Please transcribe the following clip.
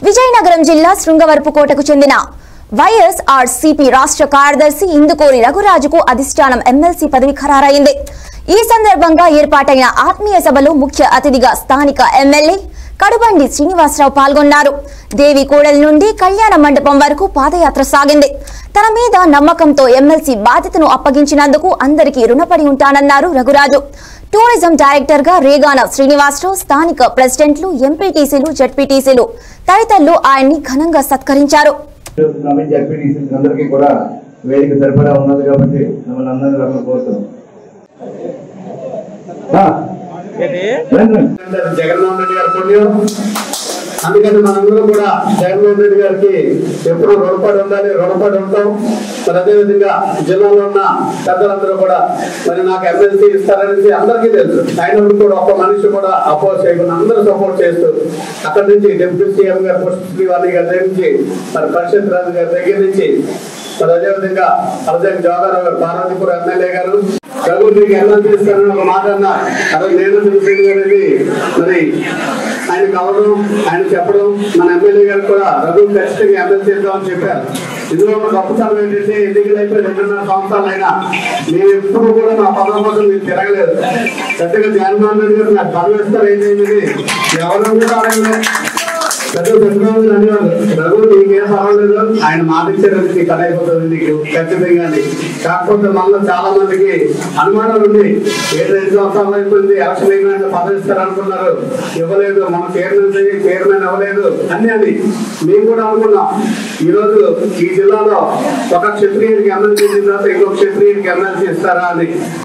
విజయనగరం జిల్లా శృంగవరపుకోటకు చెందిన వైఎస్ఆర్సీపీ రాష్ట్ర కార్యదర్శి ఇందుకోరి రఘురాజుకు అధిష్టానం ఎమ్మెల్సీ పదవి ఖరారైంది ఈ సందర్భంగా ఏర్పాటైన ఆత్మీయ సభలో ముఖ్య అతిథిగా స్థానిక ఎమ్మెల్యే కడుబండి శ్రీనివాసరావు పాల్గొన్నారు దేవి కూడలి నుండి కళ్యాణ మండపం వరకు పాదయాత్ర సాగింది తన మీద నమ్మకంతో ఎమ్మెల్సీ బాధ్యతను అప్పగించినందుకు అందరికీ రుణపడి ఉంటానన్నారు రఘురాజు టూరిజం డైరెక్టర్ గా రేగాన శ్రీనివాసరావు స్థానిక ప్రెసిడెంట్లు ఎంపీటీసీలు జడ్పీటీసీలు తదితరులు ఆయన్ని ఘనంగా సత్కరించారు నమ్మి జడ్పీటీసీ అందరికీ కూడా వేదిక సరిపడా ఉన్నది కాబట్టి మిమ్మల్ని అందరినీ రమ్మని కోరుతున్నాం ఆ, రండి, రండి. జగన్మోహన్ రెడ్డి గారి పుణ్యం అందుకని మనందరం కూడా జగన్మోహన్ రెడ్డి గారికి ఎప్పుడు రుణపడి ఉండాలి రుణపడి ఉంటాం మరి అదేవిధంగా జిల్లాలో ఉన్న పెద్దలందరూ కూడా మరి నాకు ఎమ్మెల్సీ ఇస్తారనేది అందరికీ తెలుసు అయినప్పుడు కూడా ఒక్క మనిషి కూడా అపోజ్ చేయకుండా అందరూ సపోర్ట్ చేస్తూ అక్కడి నుంచి డిప్యూటీ సీఎం గారు పుష్ప శ్రీవాణి గారి దగ్గర నుంచి మరి పరిషత్ రాజు గారి దగ్గర నుంచి మరి అదేవిధంగా అర్జన్ జవహర్ గారు పార్వతీపురం ఎమ్మెల్యే గారు రఘు నీకు ఎలా చేస్తానని ఒక మాట అన్నా అదే నేను తెలిసింది అనేది మరి ఆయన కలవడం ఆయన చెప్పడం మన ఎమ్మెల్యే గారు కూడా రఘు ఖచ్చితంగా ఎమ్మెల్యే చేద్దామని చెప్పారు ఇందులో ఉన్న గొప్పతనం ఏంటంటే ఎన్నికలు అయిపోయి రెండున్నర సంవత్సరాలు అయినా నేను ఎప్పుడు కూడా నా పదవి కోసం మీరు తిరగలేదు పెద్దగా జగన్మోహన్ రెడ్డి గారు నాకు పదవి ఇస్తారు ఏంటనేది ఎవరు కూడా అడగలేదు పెద్ద చంద్రబాబు అనేవారు రఘు నీకేం పర్వాలేదు ఆయన మాట ఇచ్చారని నీకు కథ అయిపోతుంది నీకు ఖచ్చితంగా అని. కాకపోతే మనలో చాలా మందికి అనుమానాలు ఉన్నాయి ఏడు ఐదు సంవత్సరాలు అయిపోయింది ఎలక్షన్ అయిపోయింది పదవి ఇస్తారు అనుకున్నారు ఇవ్వలేదు మన చైర్మన్ చైర్మన్ ఇవ్వలేదు అన్ని అని మేము కూడా అనుకున్నాం ఈ రోజు ఈ జిల్లాలో ఒక క్షత్రియుడికి ఎమ్మెల్సీ ఇచ్చిన తర్వాత ఇంకొక క్షత్రియుడికి ఎమ్మెల్సీ ఇస్తారా అని